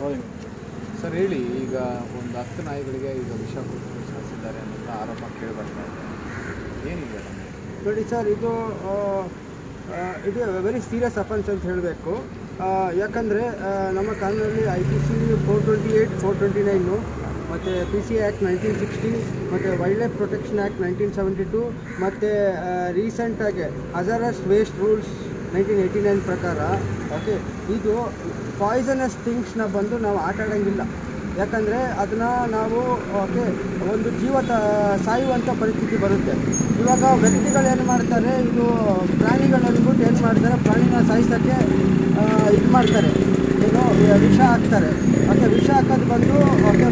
Sir ಹೇಳಿ ಈಗ ಒಂದು ಹತ್ತು ನಾಯಿಗಳಿಗೆ ಈಗ ವಿಷ ಕೊಟ್ಟು ಸಾಯಿಸಿದ್ದಾರೆ ಅನ್ನೋಂಥ ಆರೋಪ ಕೇಳಿಬರ್ತಾ ಇದೆ ಏನಿದೆ ನೋಡಿ ಸರ್ ಇದು ಆ, ಆ, ಇದು ವೆರಿ ಸೀರಿಯಸ್ ಅಫೆನ್ಸ್ ಅಂತ ಹೇಳಬೇಕು ಯಾಕಂದರೆ ನಮ್ಮ ಕಾನೂನಲ್ಲಿ I P C four twenty eight four twenty nine ಮತ್ತು P C act nineteen sixty ಮತ್ತು wildlife protection act nineteen seventy two ಮತ್ತು ರೀಸೆಂಟಾಗಿ hazardous waste rules nineteen eighty nine ಪ್ರಕಾರ ಓಕೆ ಇದು ಪಾಯ್ಸನಸ್ ಥಿಂಗ್ಸ್ನ ಬಂದು ನಾವು ಆಟ ಆಡೋಂಗಿಲ್ಲ ಯಾಕಂದರೆ ಅದನ್ನು ನಾವು ಓಕೆ ಒಂದು ಜೀವ ತ ಸಾಯುವಂಥ ಪರಿಸ್ಥಿತಿ ಬರುತ್ತೆ ಇವಾಗ ವ್ಯಕ್ತಿಗಳು ಏನು ಮಾಡ್ತಾರೆ ಇದು ಪ್ರಾಣಿಗಳು ಅಂದ್ಬಿಟ್ಟು ಏನು ಮಾಡ್ತಾರೆ ಪ್ರಾಣಿನ ಸಾಯಿಸೋಕ್ಕೆ ಇದು ಮಾಡ್ತಾರೆ ಏನು ವಿಷ ಹಾಕ್ತಾರೆ ಓಕೆ ವಿಷ ಹಾಕೋದು ಬಂದು okay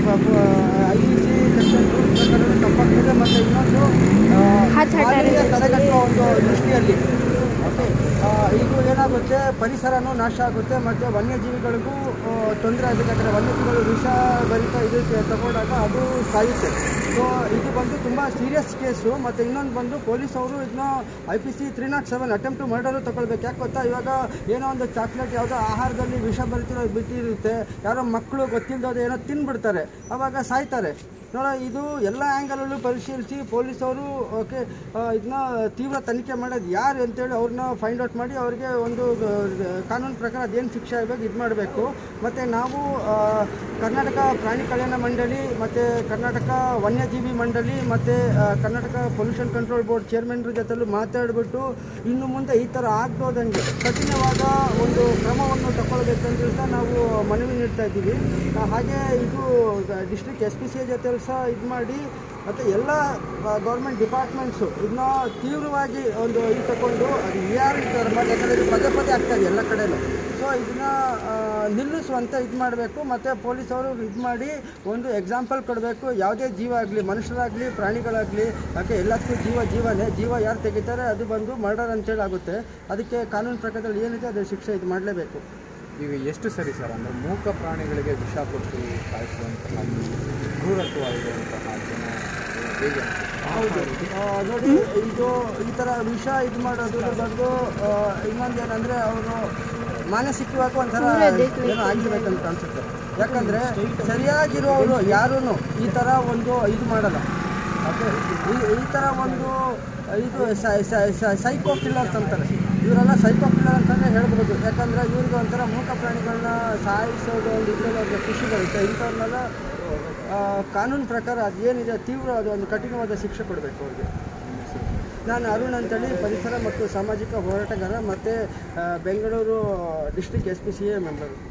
I E C section rules ಪ್ರಕಾರ ತಪ್ಪಾಗ್ತದೆ ಮತ್ತು ಇನ್ನೊಂದು ಆ, ಮಾಲಿನ್ಯ ತಡೆಗಟ್ಟುವ ಒಂದು ದೃಷ್ಟಿಯಲ್ಲಿ ಓಕೆ ಇದು ಏನಾಗುತ್ತೆ ಪರಿಸರನೂ ನಾಶ ಆಗುತ್ತೆ ಮತ್ತು ವನ್ಯಜೀವಿಗಳಿಗೂ ತೊಂದರೆ ಆಗುತ್ತೆ ಯಾಕಂದರೆ ವನ್ಯಜೀವಿಗಳು ವಿಷ ಭರಿತ ಇದಕ್ಕೆ ತಗೊಂಡಾಗ ಅದು ಸಾಯುತ್ತೆ ಸೊ ಇದು ಬಂದು ತುಂಬ ಸೀರಿಯಸ್ ಕೇಸು ಮತ್ತು ಇನ್ನೊಂದು ಬಂದು ಪೊಲೀಸ್ ಅವರು ಇದನ್ನ I P C three nought seven attempt to murder ತಗೊಳ್ಬೇಕು ಯಾಕೆ ಗೊತ್ತಾ ಇವಾಗ ಏನೋ ಒಂದು ಚಾಕ್ಲೇಟ್ ಯಾವುದೋ ಆಹಾರದಲ್ಲಿ ವಿಷ ಭರಿತಿರೋ ಬಿಟ್ಟಿರುತ್ತೆ ಯಾರೋ ಮಕ್ಕಳು ಗೊತ್ತಿಲ್ಲದ ಏನೋ ತಿನ್ಬಿಡ್ತಾರೆ ಆವಾಗ ಸಾಯ್ತಾರೆ ನೋಡ ಇದು ಎಲ್ಲ ಆ್ಯಂಗಲಲ್ಲೂ ಪರಿಶೀಲಿಸಿ ಪೊಲೀಸವರು ಓಕೆ ಇದನ್ನ ತೀವ್ರ ತನಿಖೆ ಮಾಡೋದು ಯಾರು ಅಂತೇಳಿ ಅವ್ರನ್ನ ಫೈಂಡ್ ಔಟ್ ಮಾಡಿ ಅವ್ರಿಗೆ ಒಂದು ಆ, ಕಾನೂನು ಪ್ರಕಾರ ಅದೇನು ಶಿಕ್ಷೆ ಆಗಬೇಕು ಇದು ಮಾಡಬೇಕು ಮತ್ತು ನಾವು ಆ, ಕರ್ನಾಟಕ ಪ್ರಾಣಿ ಕಲ್ಯಾಣ ಮಂಡಳಿ ಮತ್ತು ಕರ್ನಾಟಕ ವನ್ಯಜೀವಿ ಮಂಡಳಿ ಮತ್ತು ಕರ್ನಾಟಕ ಪೊಲ್ಯೂಷನ್ ಕಂಟ್ರೋಲ್ ಬೋರ್ಡ್ ಚೇರ್ಮನ್ರ ಜೊತೆಲೂ ಮಾತಾಡಿಬಿಟ್ಟು ಇನ್ನು ಮುಂದೆ ಈ ಥರ ಆಗ್ಬೋದಂಗೆ ಕಠಿಣವಾದ ಒಂದು ಕ್ರಮವನ್ನು ತಗೊಳ್ಬೇಕಂತ ಹೇಳ್ತಾ ನಾವು ಮನವಿ ನೀಡ್ತಾ ಇದ್ದೀವಿ ಆ, ಹಾಗೆ ಇದು ಡಿಸ್ಟ್ರಿಕ್ಟ್ ಎಸ್ ಪಿ ಸಿ ಜೊತೆ ಸಹ ಇದು ಮಾಡಿ ಮತ್ತು ಎಲ್ಲ ಗೌರ್ಮೆಂಟ್ ಡಿಪಾರ್ಟ್ಮೆಂಟ್ಸು ಇದನ್ನ ತೀವ್ರವಾಗಿ ಒಂದು ಇದು ತಗೊಂಡು ಅದು ಯಾರು ಈ ಥರ ಮಾಡಿ ಯಾಕಂದರೆ ಇದು ಪದೇ ಪದೇ ಆಗ್ತಾ ಇದೆ ಎಲ್ಲ ಕಡೆನೂ ಸೊ ಇದನ್ನ ಆ, ನಿಲ್ಲಿಸುವಂತ ಇದು ಮಾಡಬೇಕು ಮತ್ತು ಪೊಲೀಸವರು ಇದು ಮಾಡಿ ಒಂದು ಎಕ್ಸಾಂಪಲ್ ಕೊಡಬೇಕು ಯಾವುದೇ ಜೀವ ಆಗಲಿ ಮನುಷ್ಯರಾಗಲಿ ಪ್ರಾಣಿಗಳಾಗಲಿ ಯಾಕೆ ಎಲ್ಲದಕ್ಕೂ ಜೀವ ಜೀವನೇ ಜೀವ ಯಾರು ತೆಗಿತಾರೆ ಅದು ಬಂದು ಮರ್ಡರ್ ಅಂತೇಳಿ ಆಗುತ್ತೆ ಅದಕ್ಕೆ ಕಾನೂನು ಪ್ರಕಾರದಲ್ಲಿ ಏನಿದೆ ಅದು ಶಿಕ್ಷೆ ಇದು ಮಾಡಲೇಬೇಕು ಈಗ ಎಷ್ಟು ಸರಿ ಸರ್ ಅಂದರೆ ಮೂಕ ಪ್ರಾಣಿಗಳಿಗೆ ವಿಷ ಕೊಟ್ಟು ಸಾಯಿಸುವಂತಹ ಕ್ರೂರತ್ವವಾಗಿರುವಂತಹ ಜನ ಹೇಗೆ ಅನ್ಸುತ್ತೆ? ಹೌದು ಆ, ನೋಡಿ ಇದು ಈ ಥರ ವಿಷ ಇದು ಮಾಡೋದು ಬಂದು ಆ, ಇನ್ನೊಂದೇನಂದ್ರೆ ಅವರು ಮಾನಸಿಕವಾಗಿ ಒಂಥರ ಏನೋ ಆಗಿರ್ಬೇಕಂತ ಅನ್ಸುತ್ತೆ ಯಾಕಂದ್ರೆ ಸರಿಯಾಗಿರೋರು ಯಾರೂ ಈ ಥರ ಒಂದು ಇದು ಮಾಡಲ್ಲ ಓಕೆ ಈ ಈ ಥರ ಒಂದು ಇದು ಸೈಕೋ ಕಿಲ್ಲರ್ಸ್ ಅಂತಾರೆ ಇವರೆಲ್ಲ ಸೈಕೋ ಕಿಲ್ಲರ್ ಅಂತಲೇ ಹೇಳ್ಬೋದು ಯಾಕಂದರೆ ಇವ್ರಿಗೆ ಒಂಥರ ಮೂಕ ಪ್ರಾಣಿಗಳನ್ನ ಸಾಯಿಸೋದು ಒಂದು ಇದರಲ್ಲಿ ಅವ್ರಿಗೆ ಖುಷಿ ಬರುತ್ತೆ ಇಂಥವ್ರನ್ನೆಲ್ಲ ಆ, ಕಾನೂನು ಪ್ರಕಾರ ಅದು ಏನಿದೆ ತೀವ್ರ ಅದು ಒಂದು ಕಠಿಣವಾದ ಶಿಕ್ಷೆ ಕೊಡಬೇಕು ಅವ್ರಿಗೆ ನಾನು ಅರುಣ್ ಅಂತೇಳಿ ಪರಿಸರ ಮತ್ತು ಸಾಮಾಜಿಕ ಹೋರಾಟಗಾರ ಮತ್ತು Bengaluru district S P C A member